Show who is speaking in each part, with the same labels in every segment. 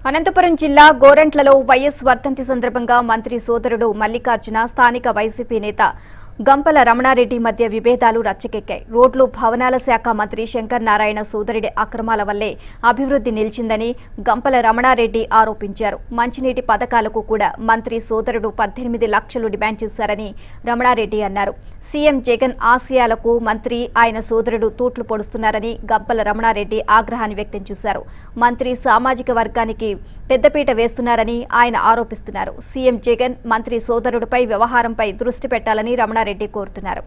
Speaker 1: అనంతపురం జిల్లా గోరంట్లలో వైఎస్ వర్ధంతి సందర్భంగా మంత్రి సోదరుడు మల్లికార్జున స్థానిక వైసీపీ నేత గంపల రమణారెడ్డి మధ్య విభేదాలు రచ్చకెక్కాయి రోడ్లు భవనాల శాఖ మంత్రి శంకర్ నారాయణ సోదరుడి అక్రమాల వల్లే అభివృద్ధి నిలిచిందని గంపల రమణారెడ్డి ఆరోపించారు మంచినీటి పథకాలకు కూడా మంత్రి సోదరుడు పద్దెనిమిది లక్షలు డిమాండ్ చేశారని రమణారెడ్డి అన్నారు సీఎం జగన్ ఆశయాలకు మంత్రి ఆయన సోదరుడు తూట్లు పొడుస్తున్నారని గంపల రమణారెడ్డి ఆగ్రహాన్ని వ్యక్తం చేశారు మంత్రి సామాజిక వర్గానికి పెద్దపీట వేస్తున్నారని ఆయన ఆరోపిస్తున్నారు సీఎం జగన్ మంత్రి సోదరుడిపై వ్యవహారంపై దృష్టి పెట్టాలని రమణారెడ్డి కోరుతున్నారు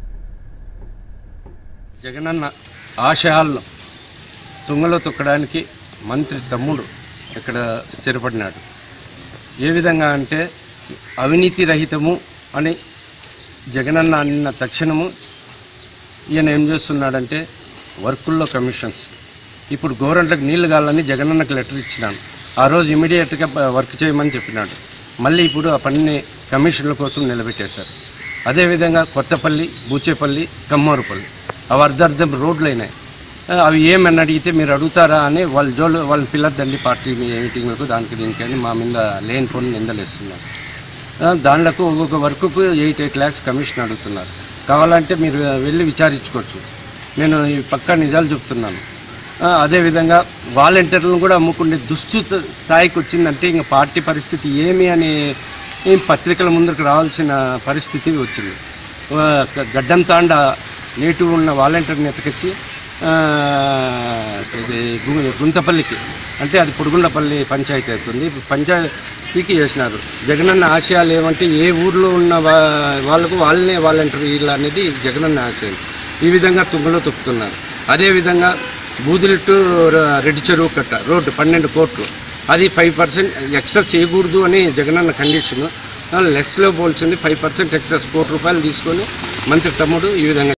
Speaker 2: జగనన్న ఆశయాలను తుంగలో తొక్కడానికి మంత్రి తమ్ముడు ఇక్కడ స్థిరపడినాడు ఏ విధంగా అంటే అవినీతి రహితము అని జగనన్న అన్న తక్షణము ఈయన ఏం చేస్తున్నాడంటే వర్కుల్లో కమిషన్స్ ఇప్పుడు గవర్నమెంట్లకు నీళ్లు కావాలని జగనన్నకు లెటర్ ఇచ్చినాను ఆ రోజు ఇమీడియట్గా వర్క్ చేయమని చెప్పినాడు మళ్ళీ ఇప్పుడు ఆ పనిని కమిషన్ల కోసం నిలబెట్టేశారు అదేవిధంగా కొత్తపల్లి బూచేపల్లి కమ్మూరుపల్లి అవి అర్ధర్థం రోడ్లు అయినాయి ఆ, అవి ఏమని అడిగితే మీరు అడుగుతారా అని వాళ్ళ జోలు వాళ్ళ పిల్లద్దండి పార్టీ మీ- మీటింగ్లకు దానికి దీనికి అని మా మీద లేని పని నిందలేస్తున్నారు ఆ, దానిలకు ఒక్కొక్క వర్క్కు ఎయిట్ ఎయిట్ ల్యాక్స్ కమిషన్ అడుగుతున్నారు కావాలంటే మీరు వెళ్ళి విచారించుకోవచ్చు నేను ఈ పక్కా నిజాలు చెప్తున్నాను ఆ, అదేవిధంగా వాలంటీర్లను కూడా అమ్ముకునే దుస్థిత స్థాయికి వచ్చిందంటే ఇంకా పార్టీ పరిస్థితి ఏమి అని ఈ పత్రికల ముందుకు రావాల్సిన పరిస్థితి వచ్చింది ఆ, గ- గడ్డం తాండ నేటి ఉన్న వాలంటీర్ని ఎతకొచ్చి ఆ, ఇది గు- గుంతపల్లికి అంటే అది పొడుగుండపల్లి పంచాయతీ అవుతుంది ఇప్పుడు పంచాయతీకి చేసినారు జగనన్న ఆశయాలు ఏమంటే ఏ ఊర్లో ఉన్న వా- వాళ్ళకు వాళ్ళనే వాలంటీర్ వీళ్ళు అనేది జగనన్న ఆశయం ఈ విధంగా తుంగలో తొక్కుతున్నారు అదేవిధంగా బూదిలి టు ర- రెడ్డి చెరువు కట్ట రోడ్డు పన్నెండు కోట్లు అది ఫైవ్ పర్సెంట్ ఎక్సెస్ చేయకూడదు అని జగనన్న కండిషన్ లెస్లో పోల్చింది ఫైవ్ పర్సెంట్ ఎక్సెస్ కోటి రూపాయలు తీసుకొని మంత్రి తమ్ముడు ఈ విధంగా